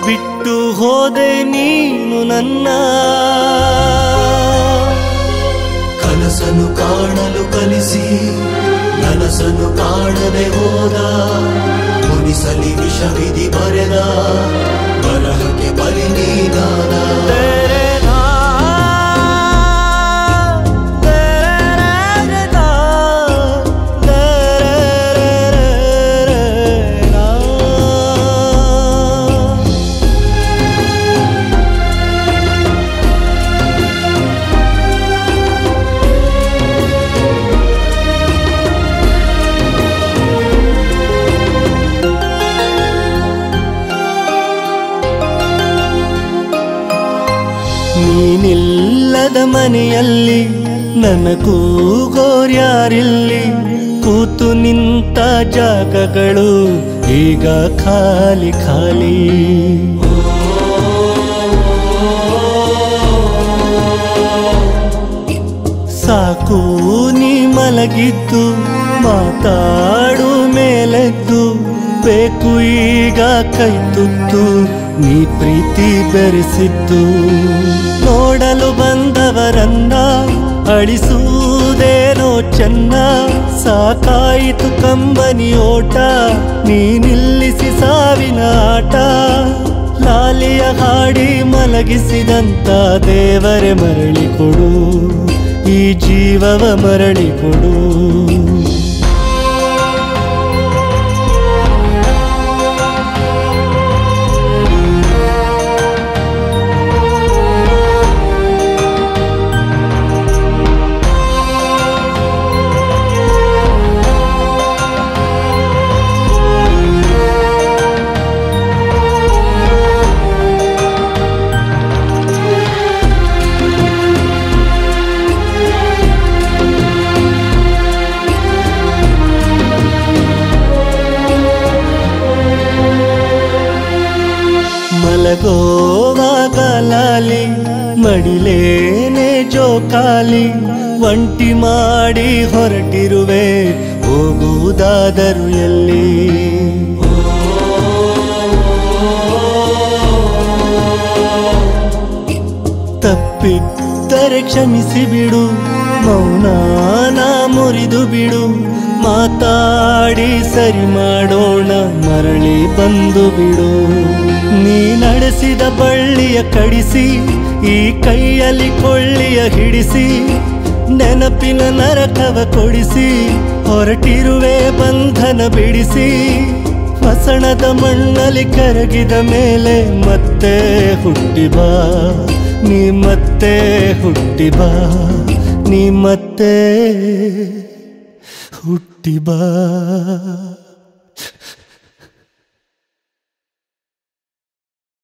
ಬಿಟ್ಟು ಹೋದೆ ನೀನು ನನ್ನ ಕನಸನು ಕಾಣಲು ಕಲಿಸಿ ನನಸನು ಕಾಣದೆ ಹೋದ ಮುನಿಸಲಿ ವಿಷವಿಧಿ ಬರೆದ ಬರಹಕ್ಕೆ ಬಲಿ ನೀನಾದ तेरे नाम, तेरे नाम, तेरे नाम। ನೀನಿಲ್ಲದ ಮನೆಯಲ್ಲಿ ನನಗೂ ಗೋರ್ಯಾರಿಲ್ಲಿ ಕೂತು ನಿಂತ ಜಾಗಗಳು ಈಗ ಖಾಲಿ ಖಾಲಿ ಸಾಕು ನೀ ಮಲಗಿದ್ದು ಮಾತಾಡು ಮೇಲೆದ್ದು ಬೇಕು ಈಗ ಕೈ ತುತ್ತು ನೀ ಪ್ರೀತಿ ಬೆರೆಸಿದ್ದು ನೋಡಲು ಬಂದವರನ್ನ ಅಳಿಸುವುದೇನೋ ಚೆನ್ನ ಸಾಕಾಯಿತು ಕಂಬನಿ ಓಟ ನೀ ನಿಲ್ಲಿಸಿ ಸಾವಿನ ಆಟ ಲಾಲಿಯ ಹಾಡಿ ಮಲಗಿಸಿದಂತ ದೇವರೇ ಮರಳಿ ಕೊಡು ಈ ಜೀವವ ಮರಳಿ ಕೊಡು ಮಲಗೋವಾಗ ಲಾಲಿ ಮಡಿಲೇನೆ ಜೋಕಾಲಿ ಒಂಟಿ ಮಾಡಿ ಹೊರಟಿರುವೆ ಹೋಗುವುದಾದರು ಎಲ್ಲಿ ತಪ್ಪಿದ್ದರೆ ಕ್ಷಮಿಸಿ ಬಿಡು ಮೌನಾನ ಮುರಿದು ಬಿಡು ಮಾತಾಡಿ ಸರಿ ಮಾಡೋಣ ಮರಳಿ ಬಂದು ಬಿಡು ನೀ ನಡೆಸಿದ ಬಳ್ಳಿಯ ಕಡಿಸಿ ಈ ಕೈಯಲ್ಲಿ ಕೊಳ್ಳಿಯ ಹಿಡಿಸಿ ನೆನಪಿನ ನರಕವ ಕೊಡಿಸಿ ಹೊರಟಿರುವೆ ಬಂಧನ ಬಿಡಿಸಿ ವಸಣದ ಮಣ್ಣಲ್ಲಿ ಕರಗಿದ ಮೇಲೆ ಮತ್ತೆ ಹುಟ್ಟಿ ಬಾ ನೀ ಮತ್ತೆ ಹುಟ್ಟಿ ಬಾ ನೀ ಮತ್ತೆ ಹುಟ್ಟಿ ಬಾ